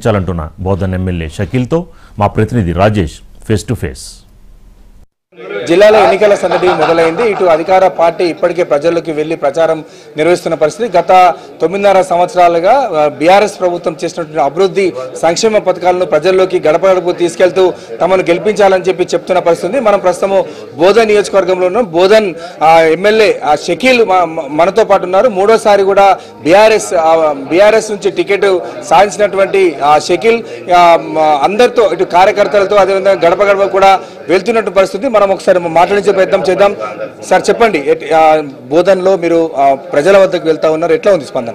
గెలిపించాలంటున్న Bodhan MLA షకీల్తో మా ప్రతినిధి Rajesh face to face జిల్లాలో ఎన్నికల సందడి మొదలైంది ఇటు అధికార పార్టీ ఇప్పటికే ప్రజల్లోకి వెళ్లి ప్రచారం నిర్వహిస్తున్న పరిస్థితి గత తొమ్మిదిన్నర సంవత్సరాలుగా బీఆర్ఎస్ ప్రభుత్వం చేసినటువంటి అభివృద్ధి సంక్షేమ పథకాలను ప్రజల్లోకి గడప గడపకు తీసుకెళ్తూ తమను గెలిపించాలని చెప్పి చెప్తున్న పరిస్థితి ఉంది. మనం ప్రస్తుతం బోధన్ నియోజకవర్గంలో ఉన్నాం బోధన్ ఆ, ఎమ్మెల్యే ఆ, షకీల్ మ- మ- మనతో పాటు ఉన్నారు మూడోసారి కూడా బీఆర్ఎస్ బీఆర్ఎస్ నుంచి టికెట్ సాధించినటువంటి ఆ, షకీల్ ఆ, మ- అందరితో ఇటు కార్యకర్తలతో అదేవిధంగా గడప గడప కూడా వెళ్తున్నట్టు పరిస్థితి మనం ఒకసారి మాట్లాడించే ప్రయత్నం చేద్దాం సార్ చెప్పండి ఎట్- ఆ, బోధన్లో మీరు ఆ, ప్రజల వద్దకు వెళ్తా ఉన్నారు ఎట్లా ఉంది స్పందన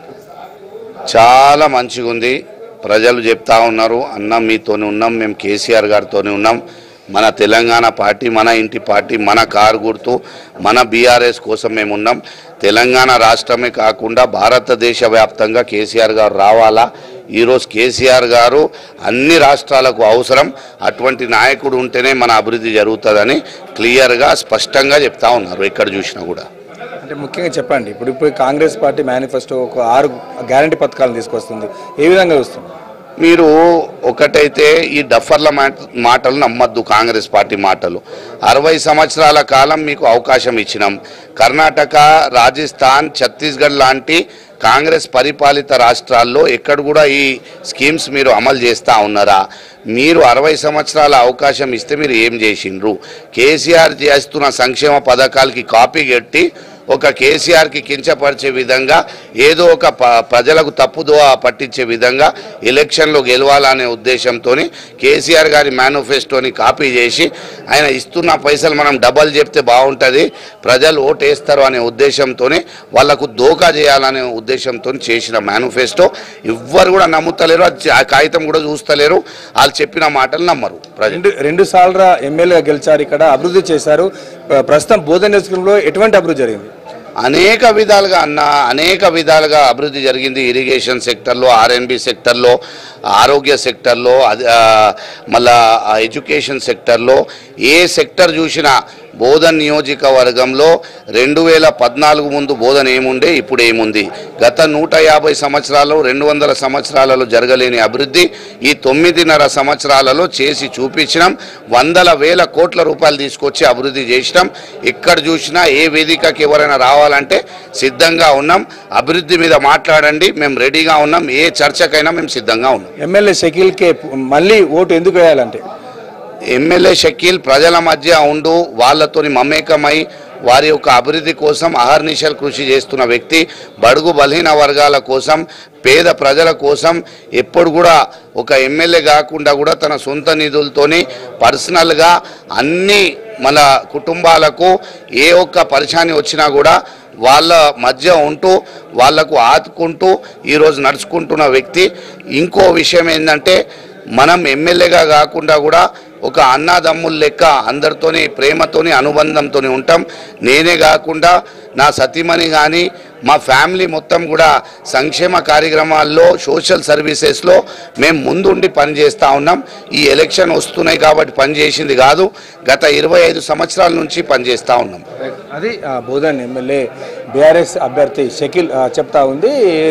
చాలా మంచిగా ఉంది ప్రజలు చెప్తా ఉన్నారు అన్న మీతోనే ఉన్నాం మేము కేసీఆర్ గారితోనే ఉన్నాం మన తెలంగాణ పార్టీ మన ఇంటి పార్టీ మన కారు గుర్తు మన బీఆర్ఎస్ కోసం మేము ఉన్నాం తెలంగాణ రాష్ట్రమే కాకుండా భారతదేశ వ్యాప్తంగా కేసీఆర్ గారు రావాలా ఈరోజు కేసీఆర్ గారు అన్ని రాష్ట్రాలకు అవసరం అటువంటి నాయకుడు ఉంటేనే మన అభివృద్ధి జరుగుతుందని క్లియర్గా స్పష్టంగా చెప్తా ఉన్నారు ఎక్కడ చూసినా కూడా అంటే ముఖ్యంగా చెప్పండి ఇప్పుడు ఇప్పుడు కాంగ్రెస్ పార్టీ మేనిఫెస్టో ఒక ఆరు గ్యారంటీ పథకాలను తీసుకొస్తుంది ఏ విధంగా చూస్తుంది మీరు ఒకటైతే ఈ డఫర్ల మాట- మాటలు నమ్మద్దు కాంగ్రెస్ పార్టీ మాటలు అరవై సంవత్సరాల కాలం మీకు అవకాశం ఇచ్చినాం కర్ణాటక రాజస్థాన్ ఛత్తీస్గఢ్ లాంటి కాంగ్రెస్ పరిపాలిత రాష్ట్రాల్లో ఎక్కడ కూడా ఈ స్కీమ్స్ మీరు అమలు చేస్తూ ఉన్నారా మీరు అరవై సంవత్సరాల అవకాశం ఇస్తే మీరు ఏం చేసిండ్రు కేసీఆర్ చేస్తున్న సంక్షేమ పథకాలకి కాపీ కట్టి ఒక కేసీఆర్కి కించపరిచే విధంగా ఏదో ఒక ప ప్రజలకు తప్పుదో పట్టించే విధంగా ఎలక్షన్లో గెలవాలనే ఉద్దేశంతో కేసీఆర్ గారి మేనిఫెస్టోని కాపీ చేసి ఆయన ఇస్తున్న పైసలు మనం డబల్ చెప్తే బాగుంటుంది ప్రజలు ఓటేస్తారు అనే ఉద్దేశంతో వాళ్లకు దోకా చేయాలనే ఉద్దేశంతో చేసిన మేనిఫెస్టో ఎవ్వరు కూడా నమ్ముతలేరు అది ఆ కాగితం కూడా చూస్తలేరు వాళ్ళు చెప్పిన మాటలు నమ్మరు ప్రజలు రెండు రెండు సార్లు ఎమ్మెల్యేగా గెలిచారు ఇక్కడ అభివృద్ధి చేశారు ప్ర- ప్రస్తుతం బోధన నియోజకవర్గంలో ఎటువంటి అభివృద్ధి జరిగింది అనేక విధాలుగా అన్న అనేక విధాలుగా అభివృద్ధి జరిగింది ఇరిగేషన్ సెక్టర్లో ఆర్ఎన్బి సెక్టర్లో ఆరోగ్య సెక్టర్లో అది ఆ, మళ్ళా ఆ ఎడ్యుకేషన్ సెక్టర్లో ఏ సెక్టర్ చూసినా బోధన్ నియోజకవర్గంలో రెండు వేల పద్నాలుగు ముందు బోధన ఏముండే ఇప్పుడు ఏముంది గత నూట యాభై సంవత్సరాలు రెండు వందల సంవత్సరాలలో జరగలేని అభివృద్ధి ఈ తొమ్మిదిన్నర సంవత్సరాలలో చేసి చూపించినాం వందల వేల కోట్ల రూపాయలు తీసుకొచ్చి అభివృద్ధి చేసినాం ఎక్కడ చూసినా ఏ వేదికకి ఎవరైనా రావాలంటే సిద్ధంగా ఉన్నాం అభివృద్ధి మీద మాట్లాడండి మేము రెడీగా ఉన్నాం ఏ చర్చకైనా మేము సిద్ధంగా ఉన్నాం ఎమ్మెల్యే షకీల్కే మళ్ళీ ఓటు ఎందుకు వేయాలంటే ఎమ్మెల్యే షకీల్ ప్రజల మధ్య ఉండు వాళ్ళతోని మమేకమై వారి యొక్క అభివృద్ధి కోసం అహర్నిశలు కృషి చేస్తున్న వ్యక్తి బడుగు బలహీన వర్గాల కోసం పేద ప్రజల కోసం ఎప్పుడు కూడా ఒక ఎమ్మెల్యే కాకుండా కూడా తన సొంత నిధులతోని పర్సనల్గా అన్ని మన కుటుంబాలకు ఏ ఒక్క పరిశాని వచ్చినా కూడా వాళ్ళ మధ్య ఉంటూ వాళ్లకు ఆదుకుంటూ ఈరోజు నడుచుకుంటున్న వ్యక్తి ఇంకో విషయం ఏంటంటే మనం ఎమ్మెల్యేగా కాకుండా కూడా ఒక అన్నదమ్ముల లెక్క అందరితోని ప్రేమతోని అనుబంధంతోని ఉంటాం నేనే కాకుండా నా సతీమణి కానీ మా ఫ్యామిలీ మొత్తం కూడా సంక్షేమ కార్యక్రమాల్లో సోషల్ సర్వీసెస్లో మేము ముందుండి పనిచేస్తూ ఉన్నాం ఈ ఎలక్షన్ వస్తున్నాయి కాబట్టి పనిచేసింది కాదు గత ఇరవై ఐదు సంవత్సరాల నుంచి పనిచేస్తూ ఉన్నాం అది ఆ, బోధన్ ఎమ్మెల్యే బీఆర్ఎస్ అభ్యర్థి షకీల్ ఆ, చెప్తా ఉంది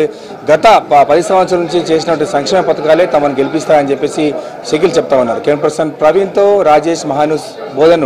గత ప- పది సంవత్సరాల నుంచి చేసినటువంటి సంక్షేమ పథకాలే తమను గెలిపిస్తాయని చెప్పేసి షకీల్ చెప్తా ఉన్నారు కెన్ పర్సన్ ప్రవీణ్తో రాజేష్ మహానుస్ బోధన్